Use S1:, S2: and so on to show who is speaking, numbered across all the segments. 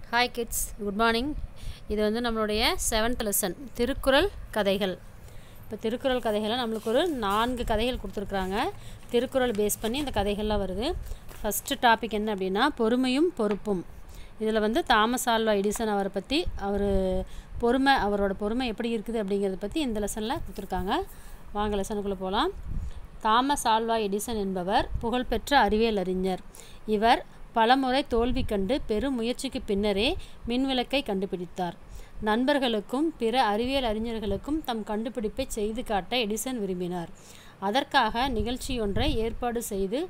S1: hi kids good morning இது வந்து நம்மளுடைய செவன்த் லெசன் திருக்குறள் கதைகள் இப்போ திருக்குறள் கதைகளை நம்மளுக்கு ஒரு நான்கு கதைகள் கொடுத்துருக்குறாங்க திருக்குறள் பேஸ் பண்ணி இந்த கதைகள்லாம் வருது ஃபஸ்ட்டு டாபிக் என்ன அப்படின்னா பொறுமையும் பொறுப்பும் இதில் வந்து தாமஸ் ஆல்வா எடிசன் அவரை பற்றி அவர் பொறுமை அவரோட பொறுமை எப்படி இருக்குது அப்படிங்கிறத பற்றி இந்த லெசனில் கொடுத்துருக்காங்க வாங்க லெசனுக்குள்ளே போகலாம் தாமஸ் ஆல்வா எடிசன் என்பவர் புகழ்பெற்ற அறிவியல் அறிஞர் இவர் பலமுறை தோல்வி கண்டு பெரும் முயற்சிக்கு பின்னரே மின்விளக்கை கண்டுபிடித்தார் நண்பர்களுக்கும் பிற அறிவியல் அறிஞர்களுக்கும் தம் கண்டுபிடிப்பை செய்து காட்ட எடிசன் விரும்பினார் அதற்காக நிகழ்ச்சியொன்றை ஏற்பாடு செய்து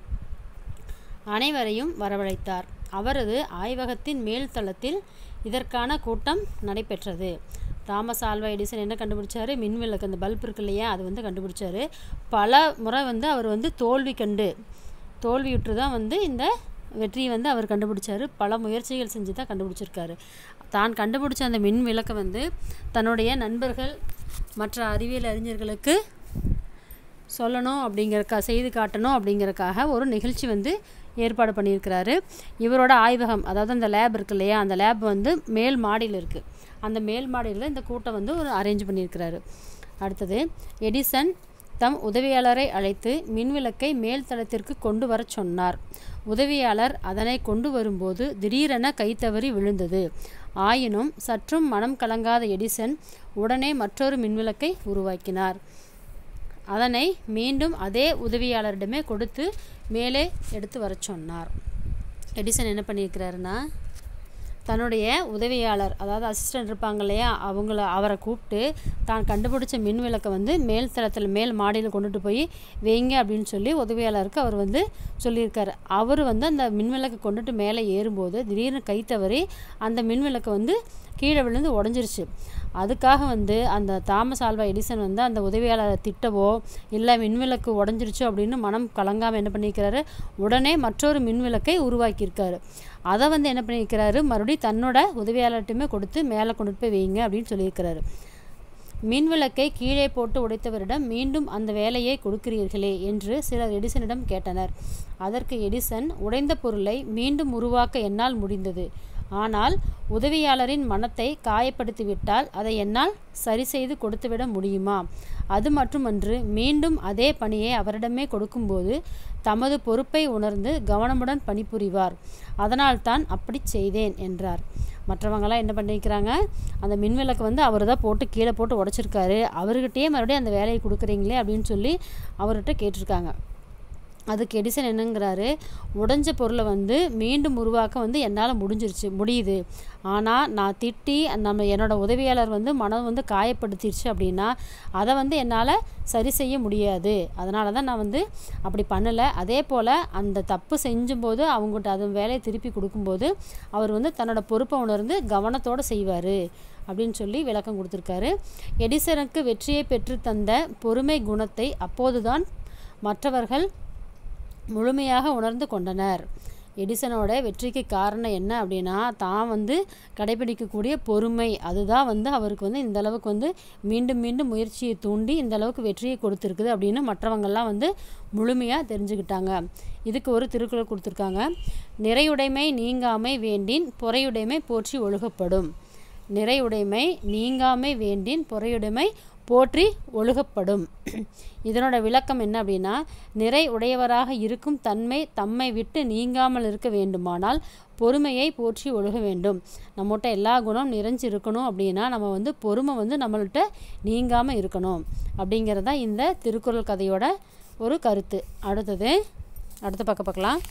S1: அனைவரையும் வரவழைத்தார் அவரது ஆய்வகத்தின் மேல் தளத்தில் இதற்கான கூட்டம் நடைபெற்றது தாமஸ் ஆல்வா எடிசன் என்ன கண்டுபிடிச்சாரு மின்விளக்கு அந்த பல்ப் இருக்கு இல்லையா அது வந்து கண்டுபிடிச்சாரு பல முறை வந்து அவர் வந்து தோல்வி கண்டு தோல்வியுற்று தான் வந்து இந்த வெற்றியை வந்து அவர் கண்டுபிடிச்சாரு பல முயற்சிகள் செஞ்சு தான் கண்டுபிடிச்சிருக்காரு தான் கண்டுபிடிச்ச அந்த மின் விளக்கை வந்து தன்னுடைய நண்பர்கள் மற்ற அறிவியல் அறிஞர்களுக்கு சொல்லணும் அப்படிங்கிறக்கா செய்து காட்டணும் அப்படிங்கிறக்காக ஒரு நிகழ்ச்சி வந்து ஏற்பாடு பண்ணியிருக்கிறாரு இவரோட ஆய்வகம் அதாவது அந்த லேப் இருக்கு இல்லையா அந்த லேப் வந்து மேல் மாடியில் இருக்குது அந்த மேல் மாடியில் இந்த கூட்டம் வந்து ஒரு அரேஞ்ச் பண்ணியிருக்கிறாரு அடுத்தது எடிசன் தம் உதவியாளரை அழைத்து மின்விளக்கை மேல் தளத்திற்கு கொண்டு வரச் சொன்னார் உதவியாளர் அதனை கொண்டு வரும்போது திடீரென கைத்தவறி விழுந்தது ஆயினும் சற்றும் மனம் கலங்காத எடிசன் உடனே மற்றொரு மின்விளக்கை உருவாக்கினார் அதனை மீண்டும் அதே உதவியாளரிடமே கொடுத்து மேலே எடுத்து வர சொன்னார் எடிசன் என்ன பண்ணியிருக்கிறாருன்னா தன்னுடைய உதவியாளர் அதாவது அசிஸ்டன்ட் இருப்பாங்க இல்லையா அவங்கள அவரை கூப்பிட்டு தான் கண்டுபிடிச்ச மின் விளக்கை வந்து மேல் தளத்தில் மேல் மாடியில் கொண்டுட்டு போய் வைங்க அப்படின்னு சொல்லி உதவியாளருக்கு அவர் வந்து சொல்லியிருக்காரு அவர் வந்து அந்த மின் விளக்கை கொண்டுட்டு மேலே ஏறும்போது திடீர்னு கை தவறி அந்த மின் விளக்கு வந்து கீழே விழுந்து உடஞ்சிருச்சு அதுக்காக வந்து அந்த தாமஸ் ஆல்வா எடிசன் வந்து அந்த உதவியாளரை திட்டவோ இல்லை மின்விளக்கு உடஞ்சிருச்சு அப்படின்னு மனம் கலங்காமல் என்ன பண்ணியிருக்கிறாரு உடனே மற்றொரு மின்விளக்கை உருவாக்கியிருக்காரு அதை வந்து என்ன பண்ணியிருக்கிறாரு மறுபடியும் தன்னோட உதவியாளர்கிட்டயுமே கொடுத்து மேலே கொண்டுட்டு போய் வைங்க அப்படின்னு சொல்லியிருக்கிறாரு மின்விளக்கை கீழே போட்டு உடைத்தவரிடம் மீண்டும் அந்த வேலையை கொடுக்கிறீர்களே என்று சிலர் எடிசனிடம் கேட்டனர் அதற்கு எடிசன் உடைந்த பொருளை மீண்டும் உருவாக்க என்னால் முடிந்தது ஆனால் உதவியாளரின் மனத்தை காயப்படுத்திவிட்டால் அதை என்னால் சரி செய்து கொடுத்துவிட முடியுமா அது மட்டுமன்று மீண்டும் அதே பணியை அவரிடமே கொடுக்கும்போது தமது பொறுப்பை உணர்ந்து கவனமுடன் பணிபுரிவார் அதனால்தான் அப்படி செய்தேன் என்றார் மற்றவங்களாம் என்ன பண்ணிக்கிறாங்க அந்த மின்விளக்கு வந்து அவர் தான் போட்டு கீழே போட்டு உடச்சிருக்காரு அவர்கிட்டயே மறுபடியும் அந்த வேலையை கொடுக்குறீங்களே அப்படின்னு சொல்லி அவர்கிட்ட கேட்டிருக்காங்க அதுக்கு எடிசன் என்னங்கிறாரு உடஞ்ச பொருளை வந்து மீண்டும் உருவாக்க வந்து என்னால் முடிஞ்சிருச்சு முடியுது ஆனால் நான் திட்டி நம்ம என்னோடய உதவியாளர் வந்து மனம் வந்து காயப்படுத்திடுச்சு அப்படின்னா அதை வந்து என்னால் சரி செய்ய முடியாது அதனால தான் நான் வந்து அப்படி பண்ணலை அதே போல் அந்த தப்பு செஞ்சும்போது அவங்ககிட்ட அது வேலையை திருப்பி கொடுக்கும்போது அவர் வந்து தன்னோட பொறுப்பை உணர்ந்து கவனத்தோடு செய்வார் அப்படின்னு சொல்லி விளக்கம் கொடுத்துருக்காரு எடிசனுக்கு வெற்றியை பெற்று தந்த பொறுமை குணத்தை அப்போதுதான் மற்றவர்கள் முழுமையாக உணர்ந்து கொண்டனர் எடிசனோட வெற்றிக்கு காரணம் என்ன அப்படின்னா தான் வந்து கடைபிடிக்கக்கூடிய பொறுமை அதுதான் வந்து அவருக்கு வந்து இந்த அளவுக்கு வந்து மீண்டும் மீண்டும் முயற்சியை தூண்டி இந்த அளவுக்கு வெற்றியை கொடுத்துருக்குது அப்படின்னு மற்றவங்கள்லாம் வந்து முழுமையாக தெரிஞ்சுக்கிட்டாங்க இதுக்கு ஒரு திருக்குறள் கொடுத்துருக்காங்க நிறையுடைமை நீங்காமை வேண்டின் பொறையுடைமை போற்றி ஒழுகப்படும் நிறையுடைமை நீங்காமை வேண்டின் பொறையுடைமை போற்றி ஒழுகப்படும் இதனோட விளக்கம் என்ன அப்படின்னா நிறை உடையவராக இருக்கும் தன்மை தம்மை விட்டு நீங்காமல் இருக்க வேண்டுமானால் பொறுமையை போற்றி ஒழுக வேண்டும் நம்மகிட்ட எல்லா குணம் நிறைஞ்சு இருக்கணும் அப்படின்னா நம்ம வந்து பொறுமை வந்து நம்மள்கிட்ட நீங்காமல் இருக்கணும் அப்படிங்கிறதா இந்த திருக்குறள் கதையோட ஒரு கருத்து அடுத்தது அடுத்த பக்கம் பார்க்கலாம்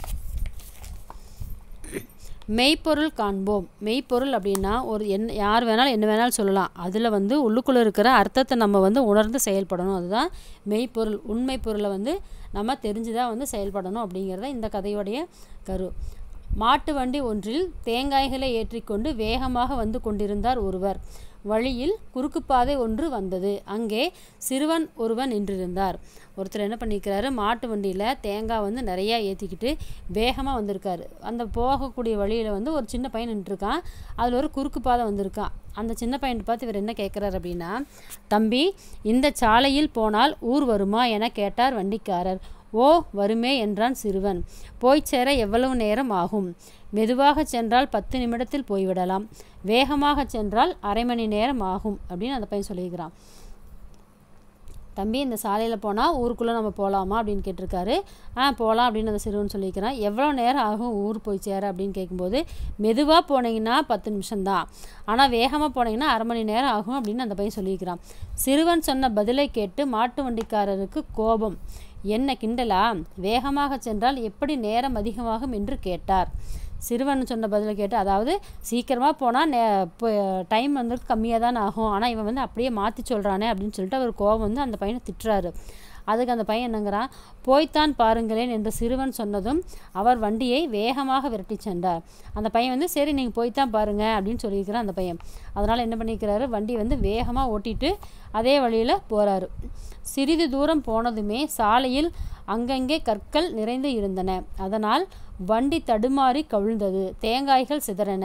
S1: மெய்ப்பொருள் காண்போம் மெய்ப்பொருள் அப்படின்னா ஒரு என் யார் வேணாலும் என்ன வேணாலும் சொல்லலாம் அதில் வந்து உள்ளுக்குள்ளே இருக்கிற அர்த்தத்தை நம்ம வந்து உணர்ந்து செயல்படணும் அதுதான் மெய்ப்பொருள் உண்மை பொருளை வந்து நம்ம தெரிஞ்சு தான் வந்து செயல்படணும் அப்படிங்கிறத இந்த கதையோடைய கரு மாட்டு வண்டி ஒன்றில் தேங்காய்களை ஏற்றிக்கொண்டு வேகமாக வந்து கொண்டிருந்தார் ஒருவர் வழியில் குறுக்குப்பாதை ஒன்று வந்தது அங்கே சிறுவன் ஒருவன் நின்றிருந்தார் ஒருத்தர் என்ன பண்ணியிருக்கிறாரு மாட்டு வண்டியில் தேங்காய் வந்து நிறையா ஏற்றிக்கிட்டு வேகமாக வந்திருக்காரு அந்த போகக்கூடிய வழியில் வந்து ஒரு சின்ன பையன் நின்றுருக்கான் அதில் ஒரு குறுக்கு பாதை வந்திருக்கான் அந்த சின்ன பையன் பார்த்து இவர் என்ன கேட்குறாரு அப்படின்னா தம்பி இந்த சாலையில் போனால் ஊர் வருமா என கேட்டார் வண்டிக்காரர் ஓ வருமே என்றான் சிறுவன் போய்ச் சேர எவ்வளவு நேரம் ஆகும் மெதுவாக சென்றால் பத்து நிமிடத்தில் போய்விடலாம் வேகமாக சென்றால் அரை மணி நேரம் ஆகும் அப்படின்னு அந்த பையன் சொல்லியிருக்கிறான் தம்பி இந்த சாலையில் போனால் ஊருக்குள்ளே நம்ம போகலாமா அப்படின்னு கேட்டிருக்காரு ஆ போகலாம் அப்படின்னு அந்த சிறுவன் சொல்லியிருக்கிறான் எவ்வளோ நேரம் ஆகும் ஊர் போய் சேர அப்படின்னு கேட்கும்போது மெதுவாக போனீங்கன்னா பத்து நிமிஷம்தான் ஆனால் வேகமாக போனீங்கன்னா அரை மணி நேரம் ஆகும் அப்படின்னு அந்த பையன் சொல்லியிருக்கிறான் சிறுவன் சொன்ன பதிலை கேட்டு மாட்டு வண்டிக்காரருக்கு கோபம் என்ன கிண்டலா வேகமாக சென்றால் எப்படி நேரம் அதிகமாகும் என்று கேட்டார் சிறுவன் சொன்ன பதிலை கேட்டு அதாவது சீக்கிரமாக போனால் நே இப்போ டைம் வந்து கம்மியாக தான் ஆகும் ஆனால் இவன் வந்து அப்படியே மாற்றி சொல்கிறானே அப்படின்னு சொல்லிட்டு அவர் கோபம் வந்து அந்த பையனை திட்டுறாரு அதுக்கு அந்த பையன் என்னங்கிறான் போய்த்தான் பாருங்களேன் என்று சிறுவன் சொன்னதும் அவர் வண்டியை வேகமாக விரட்டி சென்றார் அந்த பையன் வந்து சரி நீங்கள் போய்த்தான் பாருங்க அப்படின்னு சொல்லியிருக்கிறான் அந்த பையன் அதனால் என்ன பண்ணிக்கிறாரு வண்டி வந்து வேகமாக ஓட்டிட்டு அதே வழியில் போகிறாரு சிறிது தூரம் போனதுமே சாலையில் அங்கங்கே கற்கள் நிறைந்து இருந்தன அதனால் வண்டி தடுமாறி கவிழ்ந்தது தேங்காய்கள் சிதறன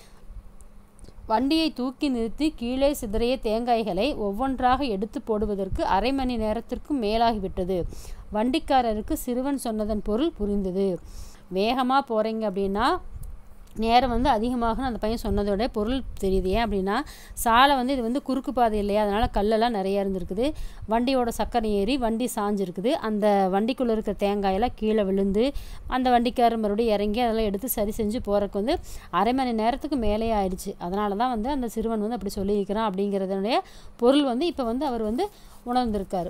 S1: வண்டியை தூக்கி நிறுத்தி கீழே சிதறிய தேங்காய்களை ஒவ்வொன்றாக எடுத்து போடுவதற்கு அரை மணி நேரத்திற்கும் மேலாகிவிட்டது வண்டிக்காரருக்கு சிறுவன் சொன்னதன் பொருள் புரிந்தது வேகமாக போகிறீங்க அப்படின்னா நேரம் வந்து அதிகமாகனு அந்த பையன் சொன்னதோட பொருள் தெரியுது ஏன் அப்படின்னா சாலை வந்து இது வந்து குறுக்கு பாதை இல்லையா அதனால் கல்லெல்லாம் நிறையா இருந்திருக்குது வண்டியோட சக்கரை ஏறி வண்டி சாஞ்சிருக்குது அந்த வண்டிக்குள்ளே இருக்கிற தேங்காயெல்லாம் கீழே விழுந்து அந்த வண்டிக்காரர் மறுபடியும் இறங்கி அதெல்லாம் எடுத்து சரி செஞ்சு போகிறக்கு வந்து அரை மணி நேரத்துக்கு மேலே ஆயிடுச்சு அதனால தான் வந்து அந்த சிறுவன் வந்து அப்படி சொல்லியிருக்கிறான் அப்படிங்கிறதுடைய பொருள் வந்து இப்போ வந்து அவர் வந்து உணர்ந்திருக்காரு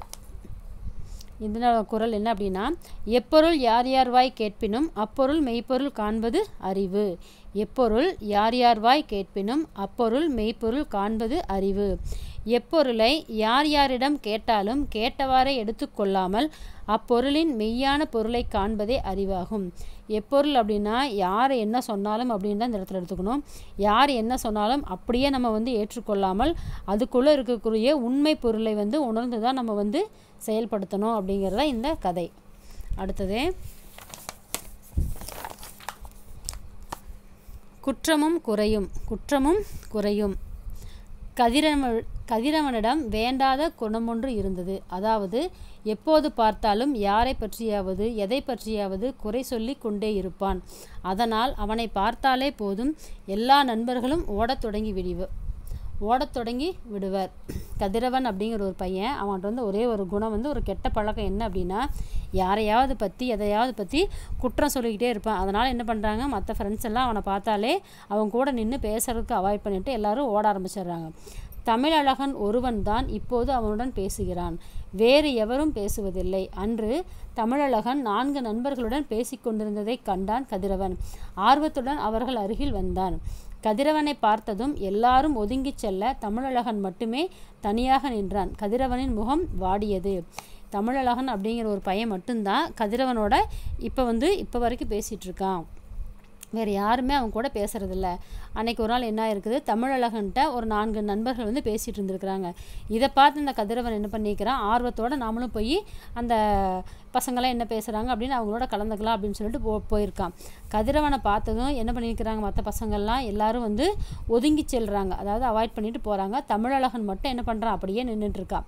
S1: இந்த குரல் என்ன அப்படின்னா எப்பொருள் யார் யார் வாய் கேட்பினும் அப்பொருள் மெய்ப்பொருள் காண்பது அறிவு எப்பொருள் யார் யார் வாய் கேட்பினும் அப்பொருள் மெய்ப்பொருள் காண்பது அறிவு எப்பொருளை யார் யாரிடம் கேட்டாலும் கேட்டவாறே எடுத்துக்கொள்ளாமல் அப்பொருளின் மெய்யான பொருளை காண்பதே அறிவாகும் எப்பொருள் அப்படின்னா யார் என்ன சொன்னாலும் அப்படின்னு தான் இந்த இடத்துல எடுத்துக்கணும் யார் என்ன சொன்னாலும் அப்படியே நம்ம வந்து ஏற்றுக்கொள்ளாமல் அதுக்குள்ளே இருக்கக்கூடிய உண்மை பொருளை வந்து உணர்ந்து தான் நம்ம வந்து செயல்படுத்தணும் அப்படிங்கிறத இந்த கதை அடுத்தது குற்றமும் குறையும் குற்றமும் குறையும் கதிரவ கதிரவனிடம் வேண்டாத குணமொன்று இருந்தது அதாவது எப்போது பார்த்தாலும் யாரை பற்றியாவது எதை பற்றியாவது குறை சொல்லி கொண்டே இருப்பான் அதனால் அவனை பார்த்தாலே போதும் எல்லா நண்பர்களும் ஓடத் தொடங்கி விடுவ ஓடத் தொடங்கி விடுவர் கதிரவன் அப்படிங்கிற ஒரு பையன் அவன்கிட்ட வந்து ஒரே ஒரு குணம் வந்து ஒரு கெட்ட பழக்கம் என்ன அப்படின்னா யாரையாவது பற்றி எதையாவது பற்றி குற்றம் சொல்லிக்கிட்டே இருப்பான் அதனால் என்ன பண்ணுறாங்க மற்ற ஃப்ரெண்ட்ஸ் எல்லாம் அவனை பார்த்தாலே அவன் கூட நின்று பேசுறதுக்கு அவாய்ட் பண்ணிவிட்டு எல்லாரும் ஓட ஆரம்பிச்சிடுறாங்க தமிழழகன் ஒருவன் தான் இப்போது அவனுடன் பேசுகிறான் வேறு எவரும் பேசுவதில்லை அன்று தமிழழகன் நான்கு நண்பர்களுடன் பேசிக்கொண்டிருந்ததை கண்டான் கதிரவன் ஆர்வத்துடன் அவர்கள் அருகில் வந்தான் கதிரவனை பார்த்ததும் எல்லாரும் ஒதுங்கிச் செல்ல தமிழழகன் மட்டுமே தனியாக நின்றான் கதிரவனின் முகம் வாடியது தமிழழகன் அப்படிங்கிற ஒரு பையன் மட்டும்தான் கதிரவனோட இப்போ வந்து இப்போ வரைக்கும் பேசிகிட்டு இருக்கான் வேறு யாருமே அவங்க கூட பேசுகிறதில்ல அன்னைக்கு ஒரு நாள் என்ன இருக்குது தமிழழகன்ட்ட ஒரு நான்கு நண்பர்கள் வந்து பேசிகிட்டு இருந்திருக்கிறாங்க இதை பார்த்து இந்த கதிரவன் என்ன பண்ணிக்கிறான் ஆர்வத்தோடு நாமளும் போய் அந்த பசங்களாம் என்ன பேசுகிறாங்க அப்படின்னு அவங்களோட கலந்துக்கலாம் அப்படின்னு சொல்லிட்டு போ போயிருக்கான் கதிரவனை பார்த்ததும் என்ன பண்ணியிருக்கிறாங்க மற்ற பசங்கள்லாம் எல்லாரும் வந்து ஒதுங்கி செல்கிறாங்க அதாவது அவாய்ட் பண்ணிட்டு போகிறாங்க தமிழழகன் மட்டும் என்ன பண்ணுறான் அப்படியே நின்றுட்டுருக்கான்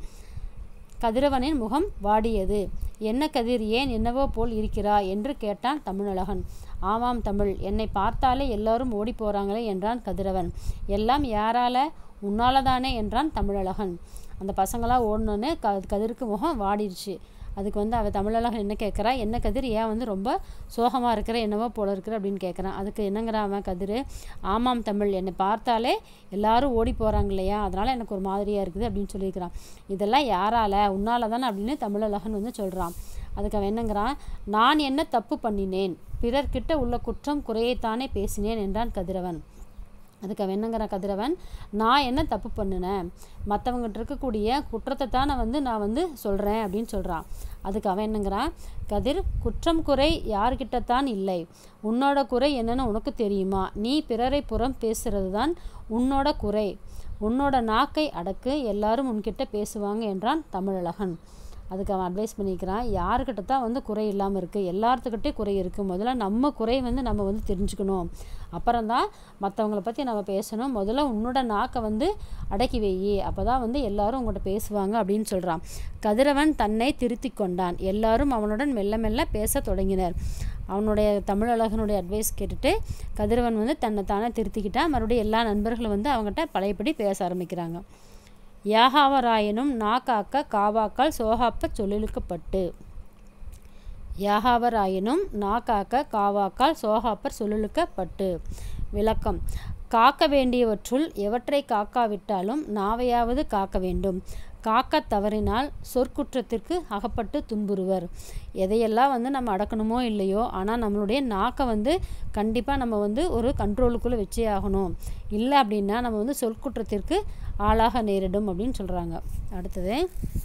S1: கதிரவனின் முகம் வாடியது என்ன கதிர் ஏன் என்னவோ போல் இருக்கிறா என்று கேட்டான் தமிழழகன் ஆமாம் தமிழ் என்னை பார்த்தாலே எல்லாரும் ஓடி போகிறாங்களே என்றான் கதிரவன் எல்லாம் யாரால உன்னால தானே என்றான் தமிழழகன் அந்த பசங்களாம் ஓடணுன்னு க கதிருக்கு முகம் வாடிடுச்சு அதுக்கு வந்து அவள் தமிழழகன் என்ன கேட்குறா என்ன கதிர் ஏன் வந்து ரொம்ப சோகமாக இருக்கிற என்னவோ போல இருக்கிற அப்படின்னு கேட்குறான் அதுக்கு என்னங்கிறான் அவன் கதிர் ஆமாம் தமிழ் என்னை பார்த்தாலே எல்லாரும் ஓடி போகிறாங்க இல்லையா அதனால் எனக்கு ஒரு மாதிரியாக இருக்குது அப்படின்னு சொல்லியிருக்கிறான் இதெல்லாம் யாரால உன்னால தானே அப்படின்னு தமிழழகன் வந்து சொல்கிறான் அதுக்கு அவன் என்னங்கிறான் நான் என்ன தப்பு பண்ணினேன் பிறர்கிட்ட உள்ள குற்றம் குறையைத்தானே பேசினேன் என்றான் கதிரவன் அதுக்கு அவன் என்னங்கிற கதிரவன் நான் என்ன தப்பு பண்ணினேன் மற்றவங்ககிட்ட இருக்கக்கூடிய குற்றத்தை தான் நான் வந்து நான் வந்து சொல்கிறேன் அப்படின்னு சொல்கிறான் அதுக்கு அவன் என்னங்கிறான் கதிர் குற்றம் குறை யார்கிட்டத்தான் இல்லை உன்னோட குறை என்னன்னு உனக்கு தெரியுமா நீ பிறரை புறம் பேசுறது தான் உன்னோட குறை உன்னோட நாக்கை அடக்கு எல்லாரும் உன்கிட்ட பேசுவாங்க என்றான் தமிழழகன் அதுக்கு அவன் அட்வைஸ் பண்ணிக்கிறான் யாருக்கிட்ட தான் வந்து குறை இல்லாமல் இருக்குது எல்லாத்துக்கிட்டே குறை இருக்குது முதல்ல நம்ம குறை வந்து நம்ம வந்து தெரிஞ்சுக்கணும் அப்புறம் தான் மற்றவங்கள பற்றி நம்ம பேசணும் முதல்ல உன்னோட நாக்கை வந்து அடக்கி வையி அப்போ தான் வந்து எல்லாரும் உங்கள்கிட்ட பேசுவாங்க அப்படின்னு சொல்கிறான் கதிரவன் தன்னை திருத்தி கொண்டான் எல்லாரும் அவனுடன் மெல்ல மெல்ல பேச தொடங்கினர் அவனுடைய தமிழழகனுடைய அட்வைஸ் கேட்டுட்டு கதிரவன் வந்து தன்னை தானே திருத்திக்கிட்டான் மறுபடியும் எல்லா நண்பர்களும் வந்து அவங்ககிட்ட பழையபடி பேச ஆரம்பிக்கிறாங்க யாகாவராயனும் நாக்காக்க காவாக்கால் சோகாப்ப சொல்லிழுக்கப்பட்டு யாகாவராயனும் நாக்காக்க காவாக்கால் சோகாப்பர் சொல்லிழுக்கப்பட்டு விளக்கம் காக்க வேண்டியவற்றுள் எவற்றை காக்காவிட்டாலும் நாவையாவது காக்க வேண்டும் காக்க தவறினால் சொற்குற்றத்திற்கு அகப்பட்டு துன்புறுவர் எதையெல்லாம் வந்து நம்ம அடக்கணுமோ இல்லையோ ஆனால் நம்மளுடைய நாக்கை வந்து கண்டிப்பாக நம்ம வந்து ஒரு கண்ட்ரோலுக்குள்ளே வச்சே ஆகணும் இல்லை அப்படின்னா நம்ம வந்து சொற்குற்றத்திற்கு ஆளாக நேரிடும் அப்படின்னு சொல்கிறாங்க அடுத்தது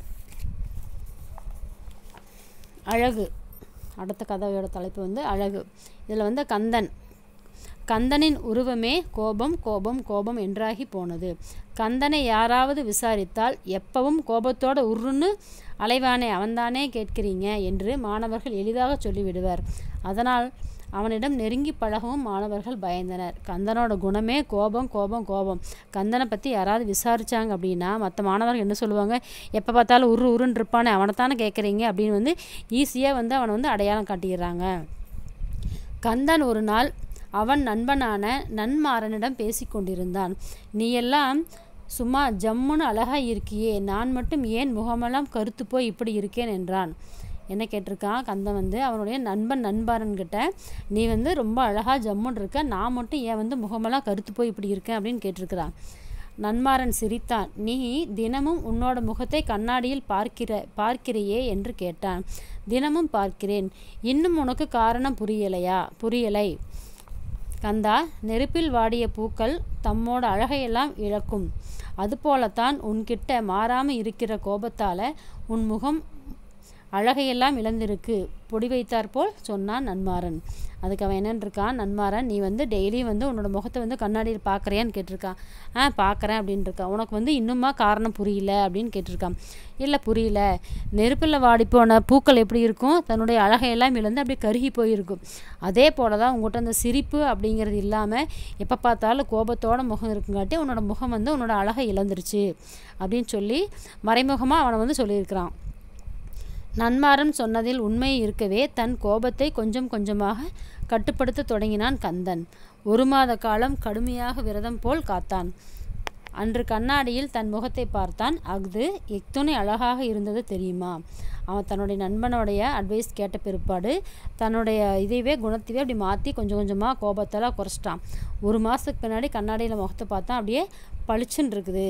S1: அழகு அடுத்த கதையோட தலைப்பு வந்து அழகு இதில் வந்து கந்தன் கந்தனின் உருவமே கோபம் கோபம் கோபம் என்றாகி போனது கந்தனை யாராவது விசாரித்தால் எப்பவும் கோபத்தோட உருன்னு அலைவானே அவன்தானே கேட்கிறீங்க என்று மாணவர்கள் எளிதாக சொல்லிவிடுவர் அதனால் அவனிடம் நெருங்கி பழகவும் மாணவர்கள் பயந்தனர் கந்தனோட குணமே கோபம் கோபம் கோபம் கந்தனை பற்றி யாராவது விசாரித்தாங்க அப்படின்னா மற்ற மாணவர்கள் என்ன சொல்லுவாங்க எப்போ பார்த்தாலும் உரு உருன்னு இருப்பானே அவனைத்தானே கேட்குறீங்க அப்படின்னு வந்து ஈஸியாக வந்து அவனை வந்து அடையாளம் காட்டிடுறாங்க கந்தன் ஒரு நாள் அவன் நண்பனான நன்மாறனிடம் பேசிக்கொண்டிருந்தான் நீ எல்லாம் சும்மா ஜம்முன்னு அழகாக இருக்கியே நான் மட்டும் ஏன் முகமெல்லாம் கருத்து போய் இப்படி இருக்கேன் என்றான் என்ன கேட்டிருக்கான் கந்தன் வந்து அவனுடைய நண்பன் நண்பாரன்கிட்ட நீ வந்து ரொம்ப அழகாக ஜம்முன்னு இருக்க நான் மட்டும் ஏன் வந்து முகமெல்லாம் கருத்து போய் இப்படி இருக்கேன் அப்படின்னு கேட்டிருக்கிறான் நன்மாரன் சிரித்தான் நீ தினமும் உன்னோட முகத்தை கண்ணாடியில் பார்க்கிற பார்க்கிறையே என்று கேட்டான் தினமும் பார்க்கிறேன் இன்னும் உனக்கு காரணம் புரியலையா புரியலை கந்தா நெருப்பில் வாடிய பூக்கள் தம்மோட அழகையெல்லாம் இழக்கும் அதுபோலத்தான் உன்கிட்ட மாறாமல் இருக்கிற கோபத்தால் உன் முகம் அழகையெல்லாம் இழந்திருக்கு பொடி வைத்தார் போல் சொன்னான் நன்மாறன் அதுக்கு அவன் என்னன்னு இருக்கான் நன்மாறன் நீ வந்து டெய்லியும் வந்து உன்னோட முகத்தை வந்து கண்ணாடியில் பார்க்குறியான்னு கேட்டிருக்கான் ஆ பார்க்குறேன் அப்படின்னு இருக்கான் உனக்கு வந்து இன்னுமா காரணம் புரியல அப்படின்னு கேட்டிருக்கான் இல்லை புரியல நெருப்பில் வாடிப்போன பூக்கள் எப்படி இருக்கும் தன்னுடைய அழகையெல்லாம் இழந்து அப்படியே கருகி போயிருக்கும் அதே போல தான் உங்கள்கிட்ட அந்த சிரிப்பு அப்படிங்கிறது இல்லாமல் எப்போ பார்த்தாலும் கோபத்தோட முகம் இருக்குங்காட்டி உன்னோட முகம் வந்து உன்னோட அழகை இழந்துருச்சு அப்படின்னு சொல்லி மறைமுகமாக அவனை வந்து சொல்லியிருக்கிறான் நன்மாரன் சொன்னதில் உண்மை இருக்கவே தன் கோபத்தை கொஞ்சம் கொஞ்சமாக கட்டுப்படுத்த தொடங்கினான் கந்தன் ஒரு மாத காலம் கடுமையாக விரதம் போல் காத்தான் அன்று கண்ணாடியில் தன் முகத்தை பார்த்தான் அஃது எத்துணை அழகாக இருந்தது தெரியுமா அவன் தன்னுடைய நண்பனுடைய அட்வைஸ் கேட்ட பிற்பாடு தன்னுடைய இதைவே குணத்தையே அப்படி மாற்றி கொஞ்சம் கொஞ்சமாக கோபத்தெல்லாம் குறைச்சிட்டான் ஒரு மாதத்துக்கு பின்னாடி கண்ணாடியில் முகத்தை பார்த்தான் அப்படியே பளிச்சுன்னு இருக்குது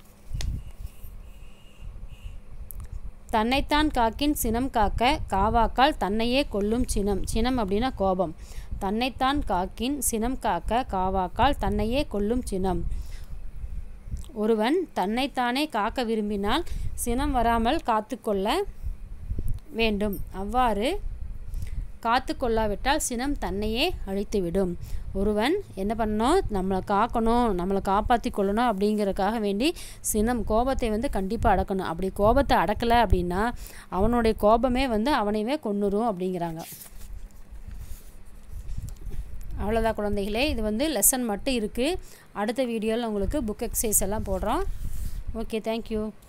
S1: தன்னைத்தான் காக்கின் சினம் காக்க காவாக்கால் தன்னையே கொல்லும் சினம் சினம் அப்படின்னா கோபம் தன்னைத்தான் காக்கின் சினம் காக்க காவாக்கால் தன்னையே கொல்லும் சினம் ஒருவன் தன்னைத்தானே காக்க விரும்பினால் சினம் வராமல் காத்துக்கொள்ள வேண்டும் அவ்வாறு காத்து கொள்ளாவிட்டால் சினம் தன்னையே அழித்துவிடும் ஒருவன் என்ன பண்ணணும் நம்மளை காக்கணும் நம்மளை காப்பாற்றி கொள்ளணும் அப்படிங்கிறதுக்காக வேண்டி சினம் கோபத்தை வந்து கண்டிப்பாக அடக்கணும் அப்படி கோபத்தை அடக்கலை அப்படின்னா அவனுடைய கோபமே வந்து அவனையவே கொன்னுரும் அப்படிங்கிறாங்க அவ்வளோதான் குழந்தைகளே இது வந்து லெசன் மட்டும் இருக்குது அடுத்த வீடியோவில் உங்களுக்கு புக் எக்ஸசைஸ் எல்லாம் போடுறோம் ஓகே தேங்க்யூ